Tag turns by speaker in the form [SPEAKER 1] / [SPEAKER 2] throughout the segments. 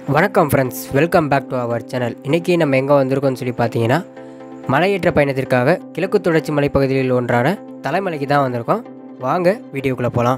[SPEAKER 1] வணக்கம் friends welcome back to our channel இன்றைக்கி நம்ம எங்கே வந்திருக்கோம்னு சொல்லி பார்த்தீங்கன்னா மலையேற்ற பயணத்திற்காக கிழக்கு தொடர்ச்சி மலைப்பகுதியில் ஒன்றான தலைமலைக்கு தான் வந்திருக்கோம் வாங்க வீடியோக்குள்ளே போகலாம்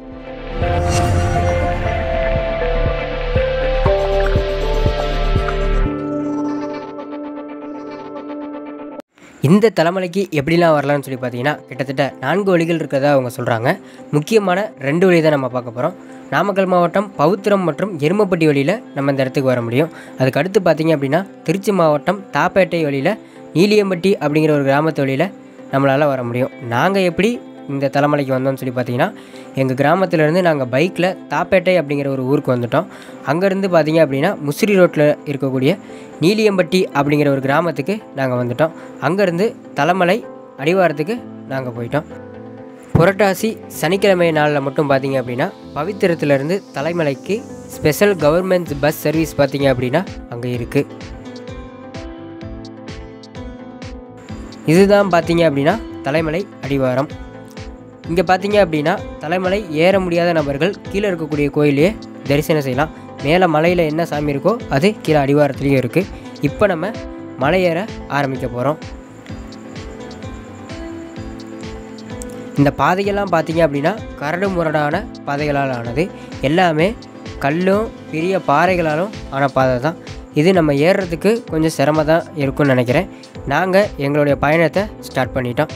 [SPEAKER 1] இந்த தலைமலைக்கு எப்படிலாம் வரலாம்னு சொல்லி பார்த்தீங்கன்னா கிட்டத்தட்ட நான்கு வழிகள் இருக்கிறதா அவங்க சொல்கிறாங்க முக்கியமான ரெண்டு வழி தான் நம்ம பார்க்க போகிறோம் நாமக்கல் மாவட்டம் பவுத்திரம் மற்றும் எருமப்பட்டி வழியில் நம்ம இந்த இடத்துக்கு வர முடியும் அதுக்கு அடுத்து பார்த்தீங்க அப்படின்னா திருச்சி மாவட்டம் தாப்பேட்டை வழியில் நீலியம்பட்டி அப்படிங்கிற ஒரு கிராமத்து வழியில் நம்மளால் வர முடியும் நாங்கள் எப்படி இந்த தலைமலைக்கு வந்தோம்னு சொல்லி பார்த்தீங்கன்னா எங்கள் கிராமத்துலேருந்து நாங்கள் பைக்கில் தாப்பேட்டை அப்படிங்கிற ஒரு ஊருக்கு வந்துட்டோம் அங்கேருந்து பார்த்தீங்க அப்படின்னா முசிறி ரோட்டில் இருக்கக்கூடிய நீலியம்பட்டி அப்படிங்கிற ஒரு கிராமத்துக்கு நாங்கள் வந்துட்டோம் அங்கேருந்து தலைமலை அடிவாரத்துக்கு நாங்கள் போயிட்டோம் புரட்டாசி சனிக்கிழமை நாளில் மட்டும் பார்த்தீங்க அப்படின்னா பவித்திரத்துலேருந்து தலைமலைக்கு ஸ்பெஷல் கவர்மெண்ட் பஸ் சர்வீஸ் பார்த்தீங்க அப்படின்னா அங்கே இருக்குது இதுதான் பார்த்தீங்க அப்படின்னா தலைமலை அடிவாரம் இங்கே பார்த்தீங்க அப்படின்னா தலைமலை ஏற முடியாத நபர்கள் கீழே இருக்கக்கூடிய கோயிலையே தரிசனம் செய்யலாம் மேலே மலையில் என்ன சாமி இருக்கோ அது கீழே அடிவாரத்துலேயும் இருக்குது இப்போ நம்ம மலை ஏற ஆரம்பிக்க போகிறோம் இந்த பாதைகள்லாம் பார்த்தீங்க அப்படின்னா கரடு முரடான பாதைகளால் ஆனது எல்லாமே கல்லும் பெரிய பாறைகளாலும் ஆன பாதை தான் இது நம்ம ஏறுறதுக்கு கொஞ்சம் சிரமம் தான் இருக்கும்னு நினைக்கிறேன் நாங்கள் எங்களுடைய பயணத்தை ஸ்டார்ட் பண்ணிட்டோம்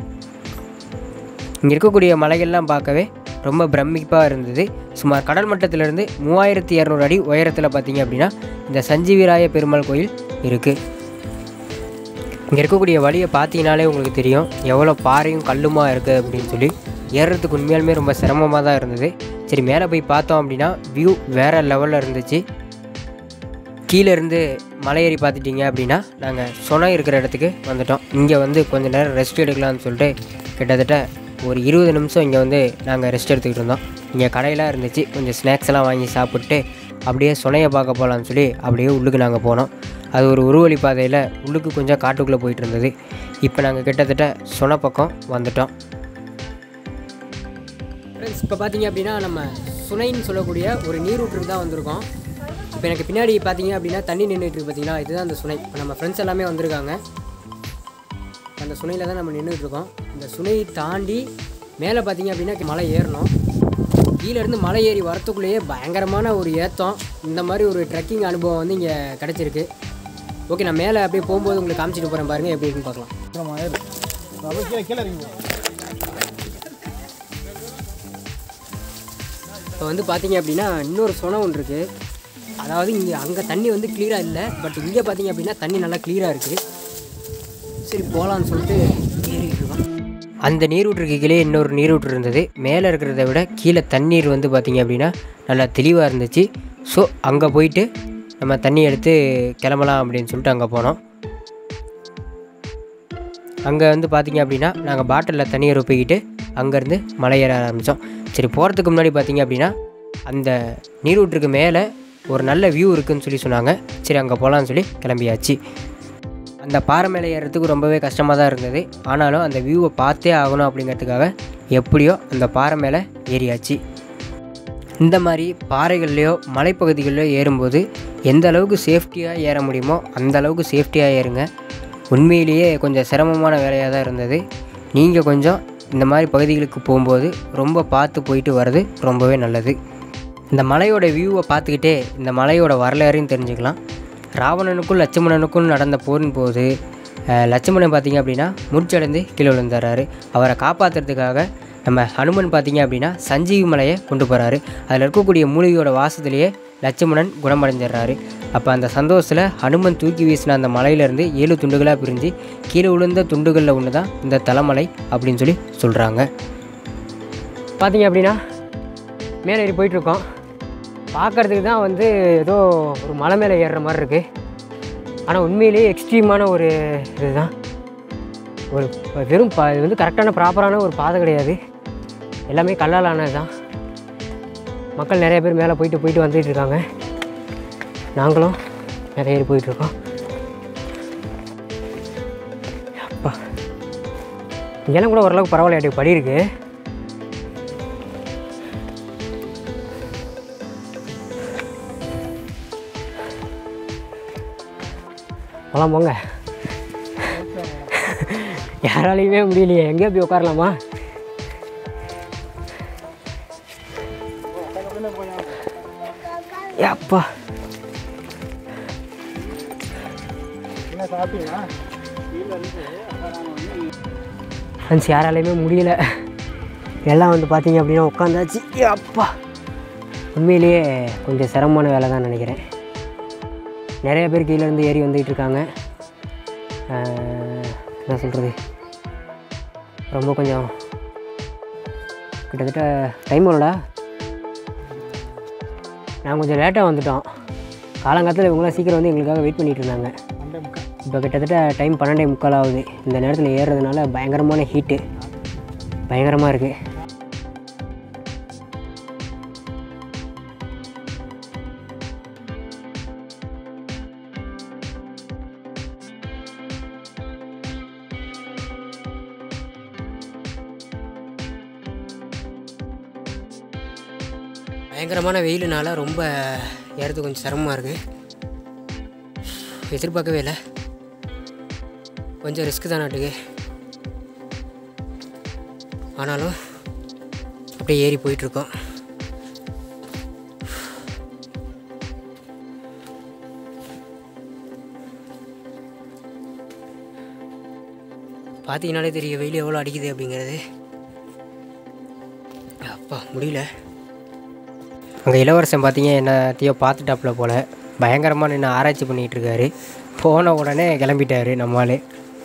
[SPEAKER 1] இங்கே இருக்கக்கூடிய மலைகள்லாம் பார்க்கவே ரொம்ப பிரமிப்பாக இருந்தது சுமார் கடல் மட்டத்திலிருந்து மூவாயிரத்தி இரநூறு அடி உயரத்தில் பார்த்தீங்க அப்படின்னா இந்த சஞ்சீவிராய பெருமாள் கோயில் இருக்குது இங்கே இருக்கக்கூடிய வழியை பார்த்தீங்கனாலே உங்களுக்கு தெரியும் எவ்வளோ பாறையும் கல்லுமா இருக்குது அப்படின்னு சொல்லி ஏறுறதுக்கு உண்மையாலுமே ரொம்ப சிரமமாக தான் இருந்தது சரி மேலே போய் பார்த்தோம் அப்படின்னா வியூ வேறு லெவலில் இருந்துச்சு கீழே இருந்து மலை ஏறி பார்த்துட்டிங்க அப்படின்னா நாங்கள் சொனை இருக்கிற இடத்துக்கு வந்துட்டோம் இங்கே வந்து கொஞ்ச நேரம் ரெஸ்ட் எடுக்கலாம்னு சொல்லிட்டு கிட்டத்தட்ட ஒரு இருபது நிமிஷம் இங்கே வந்து நாங்கள் ரெஸ்ட் எடுத்துக்கிட்டு இருந்தோம் இங்கே கடையெல்லாம் இருந்துச்சு கொஞ்சம் ஸ்நாக்ஸ் எல்லாம் வாங்கி சாப்பிட்டு அப்படியே சுனையை பார்க்க போகலான்னு சொல்லி அப்படியே உள்ளுக்கு நாங்கள் போனோம் அது ஒரு உருவழி பாதையில் உள்ளுக்கு கொஞ்சம் காட்டுக்குள்ளே போயிட்டு இருந்தது இப்போ நாங்கள் கிட்டத்தட்ட சொன பக்கம் வந்துட்டோம் ஃப்ரெண்ட்ஸ் இப்போ பார்த்தீங்க அப்படின்னா நம்ம சுனைன்னு சொல்லக்கூடிய ஒரு நீரூற்றுக்கு தான் வந்திருக்கோம் இப்போ எனக்கு பின்னாடி பார்த்தீங்க அப்படின்னா தண்ணி நின்றுட்டு இருக்கு பார்த்தீங்களா இதுதான் அந்த சுனை இப்போ நம்ம ஃப்ரெண்ட்ஸ் எல்லாமே வந்திருக்காங்க அந்த சுனையில் தான் நம்ம நின்றுட்டு இருக்கோம் இந்த சுனை தாண்டி மேலே பார்த்தீங்க அப்படின்னா மலை ஏறணும் கீழேருந்து மலை ஏறி வரத்துக்குள்ளேயே பயங்கரமான ஒரு ஏத்தம் இந்த மாதிரி ஒரு ட்ரெக்கிங் அனுபவம் வந்து இங்கே கிடச்சிருக்கு ஓகே நான் மேலே அப்படியே போகும்போது உங்களுக்கு காமிச்சிட்டு போகிறேன் பாருங்கள் எப்படி இருக்குன்னு பார்க்கலாம்
[SPEAKER 2] ஆமாம் ஏறு அப்படியே கீழே கீழே இறங்கி போ.
[SPEAKER 1] இப்போ வந்து பார்த்தீங்க அப்படின்னா இன்னொரு சுனை ஒன்று இருக்குது அதாவது இங்கே அங்கே தண்ணி வந்து கிளியராக இல்லை பட் இங்கே பார்த்தீங்க அப்படின்னா தண்ணி நல்லா கிளியராக இருக்குது சரி போகலான்னு சொல்லிட்டு ஏறிட்டு இருக்கோம் அந்த நீரூற்றுக்கு கீழே இன்னொரு நீரூற்று இருந்தது மேலே இருக்கிறத விட கீழே தண்ணீர் வந்து பார்த்திங்க அப்படின்னா நல்லா தெளிவாக இருந்துச்சு ஸோ அங்கே போயிட்டு நம்ம தண்ணி எடுத்து கிளம்பலாம் அப்படின்னு சொல்லிட்டு அங்கே போனோம் அங்கே வந்து பார்த்திங்க அப்படின்னா நாங்கள் பாட்டிலில் தண்ணியை ரொப்பிக்கிட்டு அங்கேருந்து மலை ஏற ஆரம்பித்தோம் சரி போகிறதுக்கு முன்னாடி பார்த்திங்க அப்படின்னா அந்த நீரூற்றுக்கு மேலே ஒரு நல்ல வியூ இருக்குதுன்னு சொல்லி சொன்னாங்க சரி அங்கே போகலான்னு சொல்லி கிளம்பியாச்சு அந்த பாறை மேலே ஏறுறதுக்கு ரொம்பவே கஷ்டமாக தான் இருந்தது ஆனாலும் அந்த வியூவை பார்த்தே ஆகணும் அப்படிங்கிறதுக்காக எப்படியோ அந்த பாறை மேலே ஏறியாச்சு இந்த மாதிரி பாறைகள்லையோ மலைப்பகுதிகளிலோ ஏறும்போது எந்த அளவுக்கு சேஃப்டியாக ஏற முடியுமோ அந்த அளவுக்கு சேஃப்டியாக ஏறுங்க உண்மையிலேயே கொஞ்சம் சிரமமான வேலையாக தான் இருந்தது நீங்கள் கொஞ்சம் இந்த மாதிரி பகுதிகளுக்கு போகும்போது ரொம்ப பார்த்து போயிட்டு வர்றது ரொம்பவே நல்லது இந்த மலையோட வியூவை பார்த்துக்கிட்டே இந்த மலையோட வரலாறையும் தெரிஞ்சுக்கலாம் ராவணனுக்கும் லட்சுமணனுக்கும் நடந்த போரின் போது அஹ், லட்சுமணன் பார்த்தீங்க அப்படின்னா முடிச்சடைந்து கீழே விழுந்துறாரு அவரை காப்பாற்றுறதுக்காக நம்ம ஹனுமன் பார்த்தீங்க அப்படின்னா சஞ்சீவி மலையை கொண்டு போகிறாரு அதில் இருக்கக்கூடிய மூலிகையோட வாசத்துலேயே லட்சுமணன் குணமடைஞ்சிடுறாரு அப்போ அந்த சந்தோஷத்தில் ஹனுமன் தூக்கி வீசின அந்த மலையிலேருந்து ஏழு துண்டுகளாக பிரிஞ்சு கீழே விழுந்த துண்டுகளில் ஒன்று தான் இந்த தலைமலை அப்படின்னு சொல்லி சொல்கிறாங்க பார்த்தீங்க அப்படின்னா மேலே ஏறி போயிட்டுருக்கோம் பார்க்குறதுக்கு தான் வந்து ஏதோ ஒரு மலை மேலே ஏறுற மாதிரி இருக்குது ஆனால் உண்மையிலேயே எக்ஸ்ட்ரீமான ஒரு இதுதான் ஒரு வெறும் பா இது வந்து கரெக்டான ப்ராப்பரான ஒரு பாதை கிடையாது எல்லாமே கல்லால் ஆனது தான் மக்கள் நிறைய பேர் மேலே போயிட்டு போயிட்டு வந்துட்டு இருக்காங்க நாங்களும் நிறைய ஏறி போயிட்டுருக்கோம் அப்பா இங்கெல்லாம் கூட ஓரளவுக்கு பரவாயில்ல படி இருக்குது
[SPEAKER 3] போலாம் போங்க யாராலையுமே முடியலையே எங்கேயோ போய் உட்காரலாமா ஏ அப்பா
[SPEAKER 2] என்ன சாப்பிட்டீங்களா
[SPEAKER 3] ஃப்ரெண்ட்ஸ் யாராலையுமே முடியல எல்லாம் வந்து பார்த்தீங்க அப்படின்னா உட்காந்தாச்சு ஏ அப்பா உண்மையிலேயே கொஞ்சம் சிரமமான வேலை தான் நினைக்கிறேன் நிறைய பேர் கீழே இருந்து ஏறி வந்துகிட்டு இருக்காங்க ஆஹ், என்ன சொல்கிறது ரொம்ப கொஞ்சம் கிட்டத்தட்ட டைம் வரடா நான் கொஞ்சம் லேட்டாக வந்துட்டோம் காலங்காலத்தில் இவங்களாம் சீக்கிரம் வந்து எங்களுக்காக வெயிட் பண்ணிகிட்டு இருந்தாங்க
[SPEAKER 2] மண்டே முக்கால்
[SPEAKER 3] இப்போ கிட்டத்தட்ட டைம் பன்னெண்டே முக்கால் ஆகுது இந்த நேரத்தில் ஏறுறதுனால பயங்கரமான ஹீட்டு பயங்கரமாக இருக்குது பயங்கரமான வெயிலுனால ரொம்ப ஏறது கொஞ்சம் சிரமமாக இருக்குது எதிர்பார்க்கவே இல்லை கொஞ்சம் ரிஸ்க் தான் நாட்டுக்கு ஆனாலும் அப்படியே ஏறி போயிட்டுருக்கோம் பார்த்தீங்கனாலே தெரியும் வெயில் எவ்வளோ அடிக்குது அப்படிங்கிறது அப்பா முடியல
[SPEAKER 1] அங்கே இளவரசன் பார்த்தீங்க என்னத்தையோ பார்த்துட்டாப்புல போல் பயங்கரமாக நின்று ஆராய்ச்சி பண்ணிகிட்டு இருக்காரு போன உடனே கிளம்பிட்டாரு நம்மால்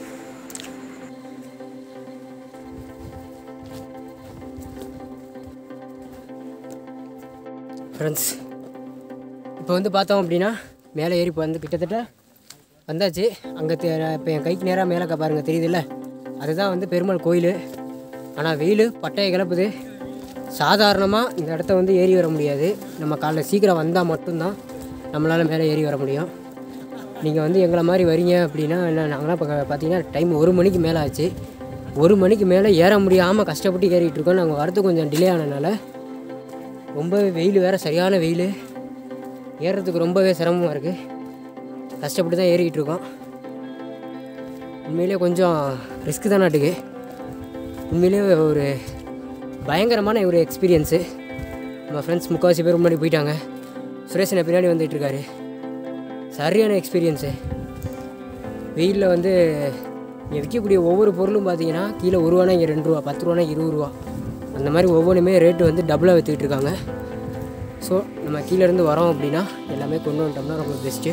[SPEAKER 3] ஃப்ரெண்ட்ஸ் இப்போ வந்து பார்த்தோம் அப்படின்னா மேலே ஏறி இப்போ வந்து கிட்டத்தட்ட வந்தாச்சு அங்கே இப்போ என் கைக்கு நேராக மேலே பாருங்க தெரியுதுல்ல அதுதான் வந்து பெருமாள் கோயில் ஆனால் வெயில் பட்டையை கிளப்புது சாதாரணமாக இந்த இடத்த வந்து ஏறி வர முடியாது நம்ம காலைல சீக்கிரம் வந்தால் மட்டும்தான் நம்மளால் மேலே ஏறி வர முடியும் நீங்கள் வந்து எங்களை மாதிரி வரீங்க அப்படின்னா என்ன நாங்களாம் இப்போ பார்த்தீங்கன்னா டைம் ஒரு மணிக்கு மேலே ஆச்சு ஒரு மணிக்கு மேலே ஏற முடியாமல் கஷ்டப்பட்டு ஏறிட்டு இருக்கோம் நாங்கள் வரது கொஞ்சம் டிலே ஆனதுனால ரொம்பவே வெயில் வேறு சரியான வெயில் ஏறுறதுக்கு ரொம்பவே சிரமமாக இருக்குது கஷ்டப்பட்டு தான் ஏறிக்கிட்டு இருக்கோம் உண்மையிலே கொஞ்சம் ரிஸ்க் தான் நாட்டுக்கு உண்மையிலே ஒரு பயங்கரமான ஒரு எக்ஸ்பீரியன்ஸு நம்ம ஃப்ரெண்ட்ஸ் முக்கால்வாசி பேர் முன்னாடி போயிட்டாங்க சுரேஷனை பின்னாடி வந்துட்டு இருக்காரு சரியான எக்ஸ்பீரியன்ஸு வெயிலில் வந்து இங்கே விற்கக்கூடிய ஒவ்வொரு பொருளும் பார்த்தீங்கன்னா கீழே ஒரு ரூபானா இங்கே ரெண்டு ரூபா பத்து ரூபானா இருபது ரூபா அந்த மாதிரி ஒவ்வொன்றுமே ரேட்டு வந்து டபுளாக விற்றுக்கிட்டு இருக்காங்க ஸோ நம்ம கீழே இருந்து வரோம் அப்படின்னா எல்லாமே கொண்டு வந்துட்டோம்னா ரொம்ப பெஸ்ட்டு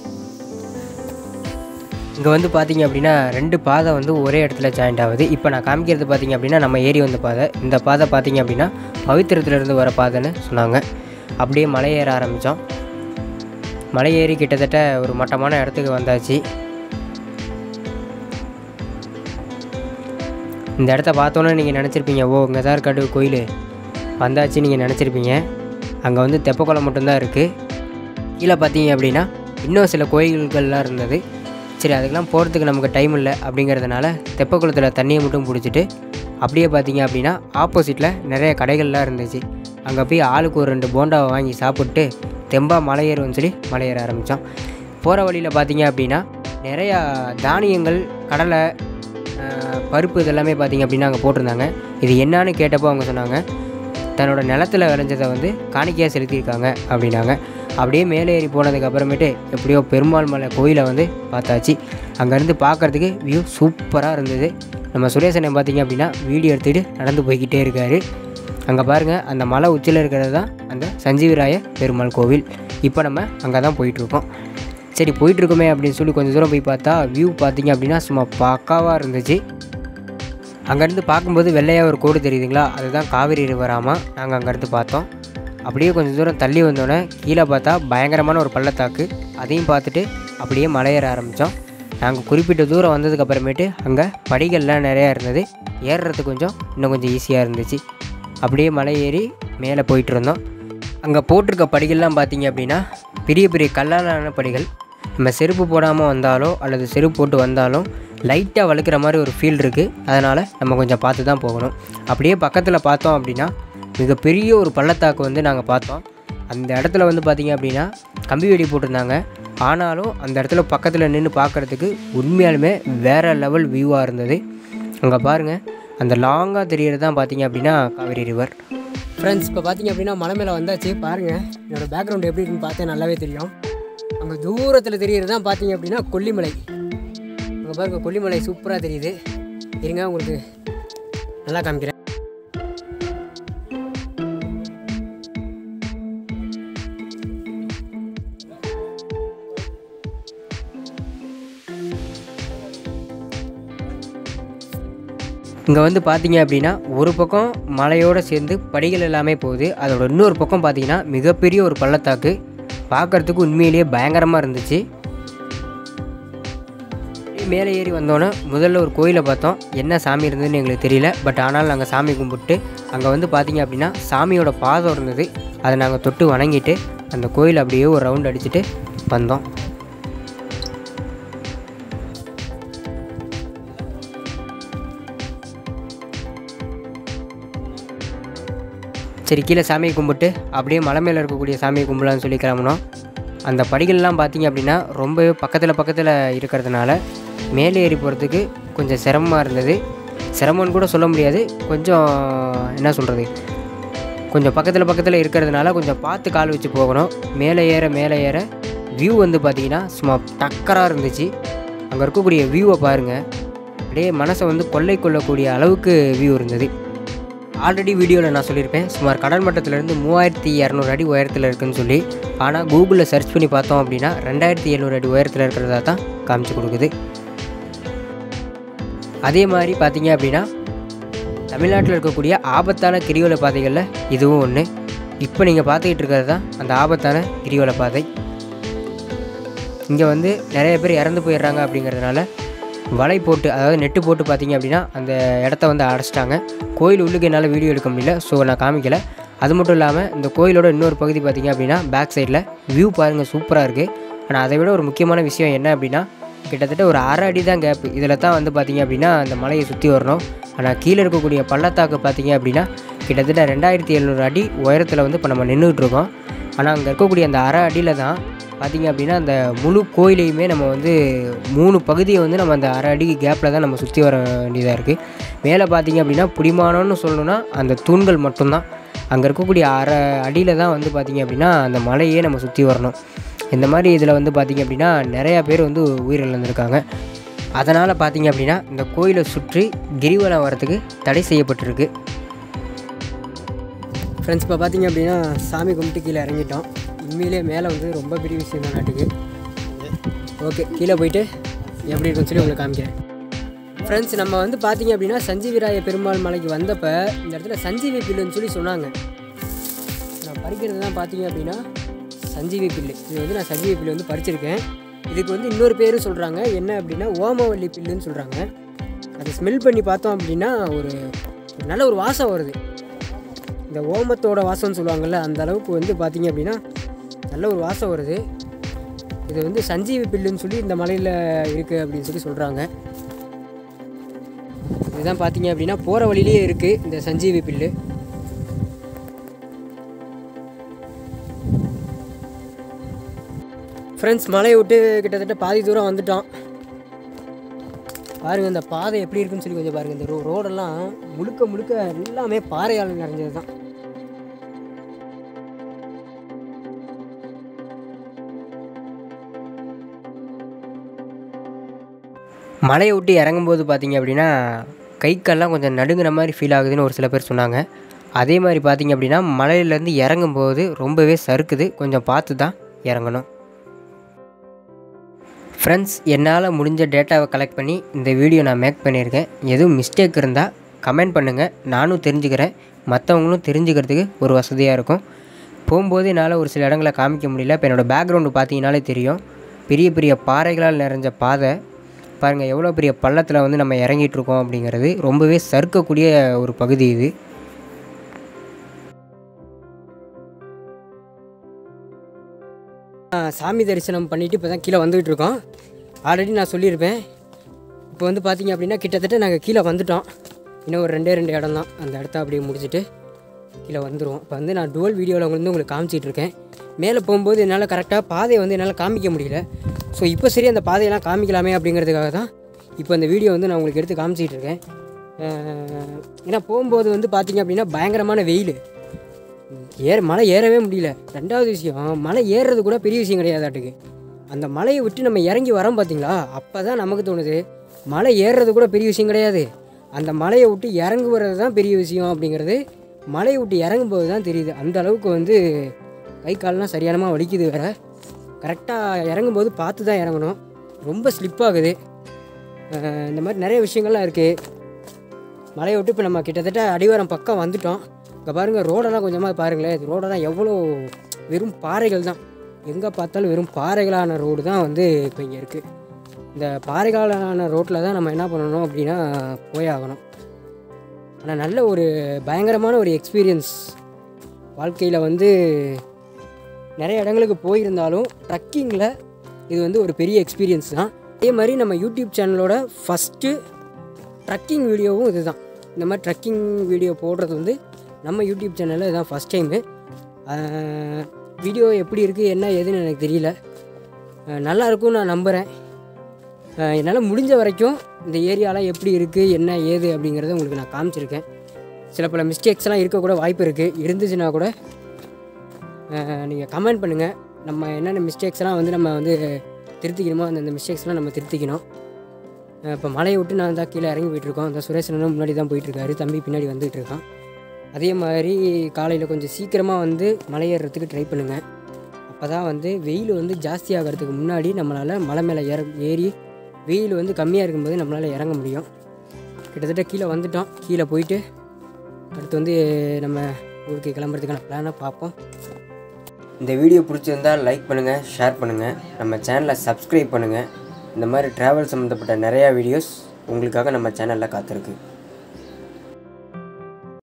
[SPEAKER 1] இங்கே வந்து பார்த்தீங்க அப்படின்னா ரெண்டு பாதை வந்து ஒரே இடத்துல ஜாயிண்ட் ஆகுது இப்போ நான் காமிக்கிறது பார்த்தீங்க அப்படின்னா நம்ம ஏறி வந்த பாதை இந்த பாதை பார்த்தீங்க அப்படின்னா பவித்திரத்துலேருந்து வர பாதைன்னு சொன்னாங்க அப்படியே மலை ஏற ஆரம்பித்தோம் மலை ஏறி கிட்டத்தட்ட ஒரு மட்டமான இடத்துக்கு வந்தாச்சு இந்த இடத்த பார்த்தோன்னே நீங்கள் நினச்சிருப்பீங்க ஓ இங்கே தான் இருக்காடு கோயில் வந்தாச்சு நீங்கள் நினச்சிருப்பீங்க அங்கே வந்து தெப்பக்குளம் மட்டும்தான் இருக்குது கீழே பார்த்தீங்க அப்படின்னா இன்னும் சில கோயில்கள்லாம் இருந்தது சரி அதுக்கெல்லாம் போகிறதுக்கு நமக்கு டைம் இல்லை அப்படிங்கிறதுனால தெப்பக்குளத்தில் தண்ணியை மட்டும் பிடிச்சிட்டு அப்படியே பார்த்தீங்க அப்படின்னா ஆப்போசிட்டில் நிறைய கடைகள்லாம் இருந்துச்சு அங்கே போய் ஆளுக்கு ஒரு ரெண்டு போண்டாவை வாங்கி சாப்பிட்டு தெம்பா மலையேறுவோம்னு சொல்லி மலையேற ஆரம்பித்தோம் போகிற வழியில் பார்த்தீங்க அப்படின்னா நிறையா தானியங்கள் கடலை ஆஹ், பருப்பு இதெல்லாமே பார்த்தீங்க அப்படின்னா அங்கே போட்டிருந்தாங்க இது என்னன்னு கேட்டப்போ அவங்க சொன்னாங்க தன்னோட நிலத்தில் விளைஞ்சதை வந்து காணிக்கையாக செலுத்தியிருக்காங்க அப்படின்னாங்க அப்படியே மேலே ஏறி போனதுக்கு அப்புறமேட்டு எப்படியோ பெருமாள் மலை கோயிலை வந்து பார்த்தாச்சு அங்கேருந்து பார்க்குறதுக்கு வியூ சூப்பராக இருந்தது நம்ம சுரேசனை பார்த்தீங்க அப்படின்னா வீடியோ எடுத்துகிட்டு நடந்து போய்கிட்டே இருக்கார் அங்கே பாருங்கள் அந்த மலை உச்சியில் இருக்கிறது தான் அந்த சஞ்சீவிராய பெருமாள் கோவில் இப்போ நம்ம அங்கே தான் போயிட்டுருக்கோம் சரி போயிட்டுருக்கோமே அப்படின்னு சொல்லி கொஞ்சம் தூரம் போய் பார்த்தா வியூ பார்த்தீங்க அப்படின்னா சும்மா பக்காவாக இருந்துச்சு அங்கேருந்து பார்க்கும்போது வெள்ளையாக ஒரு கோடு தெரியுதுங்களா அதுதான் காவிரி ரிவராமா நாங்கள் அங்கேருந்து பார்த்தோம் அப்படியே கொஞ்சம் தூரம் தள்ளி வந்தோடனே கீழே பார்த்தா பயங்கரமான ஒரு பள்ளத்தாக்கு அதையும் பார்த்துட்டு அப்படியே மலையேற ஆரம்பித்தோம் நாங்கள் குறிப்பிட்ட தூரம் வந்ததுக்கு அப்புறமேட்டு அங்கே படிகள்லாம் நிறையா இருந்தது ஏறுறதுக்கு கொஞ்சம் இன்னும் கொஞ்சம் ஈஸியாக இருந்துச்சு அப்படியே மலை ஏறி மேலே போயிட்டு இருந்தோம் அங்கே போட்டிருக்க படிகள்லாம் பார்த்தீங்க அப்படின்னா பெரிய பெரிய கல்லாலான படிகள் நம்ம செருப்பு போடாமல் வந்தாலோ அல்லது செருப்பு போட்டு வந்தாலும் லைட்டாக வழுக்கிற மாதிரி ஒரு ஃபீல் இருக்குது அதனால் நம்ம கொஞ்சம் பார்த்து தான் போகணும் அப்படியே பக்கத்தில் பார்த்தோம் அப்படின்னா மிகப்பெரிய ஒரு பள்ளத்தாக்கு வந்து நாங்கள் பார்த்தோம் அந்த இடத்துல வந்து பார்த்திங்க அப்படின்னா கம்பி வெடி போட்டிருந்தாங்க ஆனாலும் அந்த இடத்துல பக்கத்தில் நின்று பார்க்குறதுக்கு உண்மையாலுமே வேறு லெவல் வியூவாக இருந்தது அங்கே பாருங்கள் அந்த லாங்காக தெரியறது தான் பார்த்தீங்க அப்படின்னா காவேரி ரிவர்
[SPEAKER 3] ஃப்ரெண்ட்ஸ் இப்போ பார்த்தீங்க அப்படின்னா மலை மேலே வந்தாச்சு பாருங்கள் என்னோடய பேக்ரவுண்ட் எப்படி இருக்குன்னு பார்த்தா நல்லாவே தெரியும் அங்கே தூரத்தில் தெரியறது தான் பார்த்தீங்க அப்படின்னா கொல்லிமலை அங்கே பாருங்க கொல்லிமலை சூப்பராக தெரியுது இருங்க உங்களுக்கு நல்லா காமிக்கிறேன்
[SPEAKER 1] இங்கே வந்து பார்த்தீங்க அப்படின்னா ஒரு பக்கம் மலையோடு சேர்ந்து படிகள் எல்லாமே போகுது அதோட இன்னொரு பக்கம் பார்த்தீங்கன்னா மிகப்பெரிய ஒரு பள்ளத்தாக்கு பார்க்குறதுக்கு உண்மையிலேயே பயங்கரமாக இருந்துச்சு மேலே ஏறி வந்தோன்னே முதல்ல ஒரு கோயிலை பார்த்தோம் என்ன சாமி இருந்ததுன்னு எங்களுக்கு தெரியல பட் ஆனாலும் நாங்கள் சாமி கும்பிட்டு அங்கே வந்து பார்த்தீங்க அப்படின்னா சாமியோட பாதம் இருந்தது அதை நாங்கள் தொட்டு வணங்கிட்டு அந்த கோயில் அப்படியே ஒரு ரவுண்ட் அடிச்சுட்டு வந்தோம் சரி கீழே சாமியை கும்பிட்டு அப்படியே மலை மேலே இருக்கக்கூடிய சாமியை கும்பலான்னு சொல்லி கிளம்புனோம் அந்த படிகள்லாம் பார்த்தீங்க அப்படின்னா ரொம்பவே பக்கத்தில் பக்கத்தில் இருக்கிறதுனால மேலே ஏறி போகிறதுக்கு கொஞ்சம் சிரமமாக இருந்தது சிரமம்னு கூட சொல்ல முடியாது கொஞ்சம் என்ன சொல்கிறது கொஞ்சம் பக்கத்தில் பக்கத்தில் இருக்கிறதுனால கொஞ்சம் பார்த்து கால் வச்சு போகணும் மேலே ஏற மேலே ஏற வியூ வந்து பார்த்தீங்கன்னா சும்மா டக்கராக இருந்துச்சு அங்கே இருக்கக்கூடிய வியூவை பாருங்கள் அப்படியே மனசை வந்து கொள்ளை கொள்ளக்கூடிய அளவுக்கு வியூ இருந்தது ஆல்ரெடி வீடியோவில் நான் சொல்லியிருப்பேன் சுமார் கடல் மட்டத்திலேருந்து மூவாயிரத்தி இரநூறு அடி உயரத்தில் இருக்குன்னு சொல்லி ஆனால் கூகுளில் சர்ச் பண்ணி பார்த்தோம் அப்படின்னா ரெண்டாயிரத்தி எழுநூறு அடி உயரத்தில் இருக்கிறதா தான் காமிச்சு கொடுக்குது அதே மாதிரி பார்த்தீங்க அப்படின்னா தமிழ்நாட்டில் இருக்கக்கூடிய ஆபத்தான கிரிவல பாதைகளில் இதுவும் ஒன்று இப்போ நீங்கள் பார்த்துக்கிட்டு இருக்கிறது தான் அந்த ஆபத்தான கிரிவல பாதை இங்கே வந்து நிறைய பேர் இறந்து போயிடுறாங்க அப்படிங்கிறதுனால வலை போட்டு அதாவது நெட்டு போட்டு பார்த்தீங்க அப்படின்னா அந்த இடத்த வந்து அடைச்சிட்டாங்க கோயில் உள்ளுக்கு என்னால் வீடியோ எடுக்க முடியல ஸோ நான் காமிக்கல அது மட்டும் இல்லாமல் இந்த கோயிலோட இன்னொரு பகுதி பார்த்தீங்க அப்படின்னா பேக் சைடில் வியூ பாருங்கள் சூப்பராக இருக்குது ஆனால் அதை விட ஒரு முக்கியமான விஷயம் என்ன அப்படின்னா கிட்டத்தட்ட ஒரு அரை அடி தான் கேப்பு இதில் தான் வந்து பார்த்தீங்க அப்படின்னா அந்த மலையை சுற்றி வரணும் ஆனால் கீழே இருக்கக்கூடிய பள்ளத்தாக்கு பார்த்தீங்க அப்படின்னா கிட்டத்தட்ட ரெண்டாயிரத்தி எழுநூறு அடி உயரத்தில் வந்து இப்போ நம்ம நின்றுட்டு இருக்கோம் ஆனால் அங்கே இருக்கக்கூடிய அந்த அரை அடியில் தான் பார்த்தீங்க அப்படின்னா அந்த முழு கோயிலையுமே நம்ம வந்து மூணு பகுதியை வந்து நம்ம அந்த அரை அடி கேப்பில் தான் நம்ம சுற்றி வர வேண்டியதாக இருக்குது மேலே பார்த்தீங்க அப்படின்னா புடிமானம்னு சொல்லணும்னா அந்த தூண்கள் மட்டும்தான் அங்கே இருக்கக்கூடிய அரை அடியில் தான் வந்து பார்த்தீங்க அப்படின்னா அந்த மலையே நம்ம சுற்றி வரணும் இந்த மாதிரி இதில் வந்து பார்த்தீங்க அப்படின்னா நிறையா பேர் வந்து உயிரிழந்திருக்காங்க அதனால் பார்த்தீங்க அப்படின்னா இந்த கோயிலை சுற்றி கிரிவலம் வரத்துக்கு தடை செய்யப்பட்டிருக்கு
[SPEAKER 3] ஃப்ரெண்ட்ஸ் இப்போ பார்த்தீங்க அப்படின்னா சாமி கும்பிட்டு கீழே இறங்கிட்டோம் உண்மையிலே மேலே வந்து ரொம்ப பெரிய விஷயம் தான் நாட்டுக்கு ஓகே கீழே போயிட்டு எப்படி இருக்குன்னு சொல்லி உங்களுக்கு காமிக்கிறேன் ஃப்ரெண்ட்ஸ் நம்ம வந்து பார்த்தீங்க அப்படின்னா சஞ்சீவிராய பெருமாள் மலைக்கு வந்தப்போ இந்த இடத்துல சஞ்சீவி பில்லுன்னு சொல்லி சொன்னாங்க நான் பறிக்கிறது தான் பார்த்தீங்க அப்படின்னா சஞ்சீவி பில்லு இது வந்து நான் சஞ்சீவி பில்லு வந்து பறிச்சிருக்கேன் இதுக்கு வந்து இன்னொரு பேரும் சொல்கிறாங்க என்ன அப்படின்னா ஓமவல்லி பில்லுன்னு சொல்கிறாங்க அதை ஸ்மெல் பண்ணி பார்த்தோம் அப்படின்னா ஒரு ஒரு நல்ல ஒரு வாசம் வருது இந்த ஓமத்தோட வாசம்னு சொல்லுவாங்கள்ல அந்த அளவுக்கு வந்து பார்த்தீங்க அப்படின்னா நல்ல ஒரு வாசம் வருது இது வந்து சஞ்சீவி பில்லுன்னு சொல்லி இந்த மலையில் இருக்குது அப்படின்னு சொல்லி சொல்கிறாங்க இதுதான் பார்த்தீங்க அப்படின்னா போகிற வழியிலேயே இருக்குது இந்த சஞ்சீவி பில்லு ஃப்ரெண்ட்ஸ் மலையை விட்டு கிட்டத்தட்ட பாதி தூரம் வந்துட்டோம் பாருங்கள் இந்த பாதை எப்படி இருக்குன்னு சொல்லி கொஞ்சம் பாருங்கள் இந்த ரோ ரோடெல்லாம் முழுக்க முழுக்க எல்லாமே பாறையால் நிறைஞ்சது தான்
[SPEAKER 1] மலையை விட்டு இறங்கும்போது பார்த்தீங்க அப்படின்னா கை கால்லாம் கொஞ்சம் நடுங்குற மாதிரி ஃபீல் ஆகுதுன்னு ஒரு சில பேர் சொன்னாங்க அதே மாதிரி பார்த்தீங்க அப்படின்னா மலையிலேருந்து இறங்கும்போது ரொம்பவே சறுக்குது கொஞ்சம் பார்த்து தான் இறங்கணும் ஃப்ரெண்ட்ஸ் என்னால் முடிஞ்ச டேட்டாவை கலெக்ட் பண்ணி இந்த வீடியோ நான் மேக் பண்ணியிருக்கேன் எதுவும் மிஸ்டேக் இருந்தால் கமெண்ட் பண்ணுங்கள் நானும் தெரிஞ்சுக்கிறேன் மற்றவங்களும் தெரிஞ்சுக்கிறதுக்கு ஒரு வசதியாக இருக்கும் போகும்போது என்னால் ஒரு சில இடங்களை காமிக்க முடியல இப்போ என்னோடய பேக்ரவுண்டு பார்த்தீங்கனாலே தெரியும் பெரிய பெரிய பாறைகளால் நிறைஞ்ச பாதை பாருங்கள் எவ்வளோ பெரிய பள்ளத்தில் வந்து நம்ம இறங்கிட்டு இருக்கோம் அப்படிங்கிறது ரொம்பவே சறுக்கக்கூடிய ஒரு பகுதி இது
[SPEAKER 3] ஆ, சாமி தரிசனம் பண்ணிவிட்டு இப்போ தான் கீழே வந்துகிட்டு இருக்கோம் ஆல்ரெடி நான் சொல்லியிருப்பேன் இப்போ வந்து பார்த்தீங்க அப்படின்னா கிட்டத்தட்ட நாங்கள் கீழே வந்துட்டோம் இன்னும் ஒரு ரெண்டே ரெண்டு இடம் தான் அந்த இடத்த அப்படியே முடிச்சுட்டு கீழே வந்துடுவோம் இப்போ வந்து நான் டுவல் வீடியோவில் வந்து உங்களுக்கு காமிச்சிட்டு இருக்கேன் மேலே போகும்போது என்னால் கரெக்டாக பாதையை வந்து என்னால் காமிக்க முடியல ஸோ இப்போ சரி அந்த பாதையெல்லாம் காமிக்கலாமே அப்படிங்கிறதுக்காக தான் இப்போ அந்த வீடியோ வந்து நான் உங்களுக்கு எடுத்து காமிச்சிட்டு இருக்கேன் அஹ் ஏன்னா போகும்போது வந்து பார்த்தீங்க அப்படின்னா பயங்கரமான வெயில் ஏற மலை ஏறவே முடியல ரெண்டாவது விஷயம் மலை ஏறுறது கூட பெரிய விஷயம் கிடையாதாட்டுக்கு அந்த மலையை விட்டு நம்ம இறங்கி வரோம் பார்த்தீங்களா அப்போ தான் நமக்கு தோணுது மலை ஏறுறது கூட பெரிய விஷயம் கிடையாது அந்த மலையை விட்டு இறங்குறது தான் பெரிய விஷயம் அப்படிங்கிறது மலையை விட்டு இறங்கும்போது தான் தெரியுது அந்த அளவுக்கு வந்து கை கால்லாம் சரியானமாக வலிக்குது வேற கரெக்டாக இறங்கும்போது பார்த்து தான் இறங்கணும் ரொம்ப ஸ்லிப் ஆகுது அஹ் இந்த மாதிரி நிறைய விஷயங்கள்லாம் இருக்குது மலையை விட்டு இப்போ நம்ம கிட்டத்தட்ட அடிவாரம் பக்கம் வந்துட்டோம் இங்கே பாருங்கள் ரோடெல்லாம் கொஞ்சமாக பாருங்களேன் இது ரோடெல்லாம் எவ்வளோ வெறும் பாறைகள் தான் எங்கே பார்த்தாலும் வெறும் பாறைகளான ரோடு தான் வந்து இப்போ இங்கே இருக்குது இந்த பாறைகளான ரோட்டில் தான் நம்ம என்ன பண்ணணும் அப்படின்னா போயாகணும் ஆனால் நல்ல ஒரு பயங்கரமான ஒரு எக்ஸ்பீரியன்ஸ் வாழ்க்கையில் வந்து நிறைய இடங்களுக்கு போயிருந்தாலும் ட்ரக்கிங்கில் இது வந்து ஒரு பெரிய எக்ஸ்பீரியன்ஸ் தான் அதே மாதிரி நம்ம யூடியூப் சேனலோட ஃபஸ்ட்டு ட்ரக்கிங் வீடியோவும் இதுதான் இந்த மாதிரி ட்ரக்கிங் வீடியோ போடுறது வந்து நம்ம யூடியூப் சேனலில் இதுதான் ஃபஸ்ட் டைமு வீடியோ எப்படி இருக்குது என்ன ஏதுன்னு எனக்கு தெரியல அஹ் நல்லா இருக்கும்னு நான் நம்புகிறேன் என்னால் முடிஞ்ச வரைக்கும் இந்த ஏரியாலாம் எப்படி இருக்குது என்ன ஏது அப்படிங்கிறத உங்களுக்கு நான் காமிச்சிருக்கேன் சில பல மிஸ்டேக்ஸ்லாம் இருக்கக்கூட வாய்ப்பு இருக்குது இருந்துச்சுன்னா கூட நீங்கள் கமெண்ட் பண்ணுங்கள் நம்ம என்னென்ன மிஸ்டேக்ஸ்லாம் வந்து நம்ம வந்து திருத்திக்கணுமோ அந்தந்த மிஸ்டேக்ஸ்லாம் நம்ம திருத்திக்கணும் இப்போ மலையை விட்டு நான் தான் கீழே இறங்கி போயிட்டுருக்கோம் அந்த சுரேஷனும் முன்னாடி தான் போயிட்டுருக்காரு தம்பி பின்னாடி வந்துகிட்டு இருக்கான் அதே மாதிரி காலையில் கொஞ்சம் சீக்கிரமாக வந்து மலை ஏறுறதுக்கு ட்ரை பண்ணுங்கள் அப்போ தான் வந்து வெயில் வந்து ஜாஸ்தி ஆகிறதுக்கு முன்னாடி நம்மளால் மலை மேலே ஏற ஏறி வெயில் வந்து கம்மியாக இருக்கும்போது நம்மளால் இறங்க முடியும் கிட்டத்தட்ட கீழே வந்துட்டோம் கீழே போயிட்டு அடுத்து வந்து நம்ம ஊருக்கு கிளம்புறதுக்கான பிளானை பார்ப்போம்
[SPEAKER 1] இந்த வீடியோ பிடிச்சிருந்தால் லைக் பண்ணுங்கள் ஷேர் பண்ணுங்கள் நம்ம சேனலை சப்ஸ்கிரைப் பண்ணுங்கள் இந்த மாதிரி ட்ராவல் சம்மந்தப்பட்ட நிறையா வீடியோஸ் உங்களுக்காக நம்ம சேனலில் காத்திருக்கு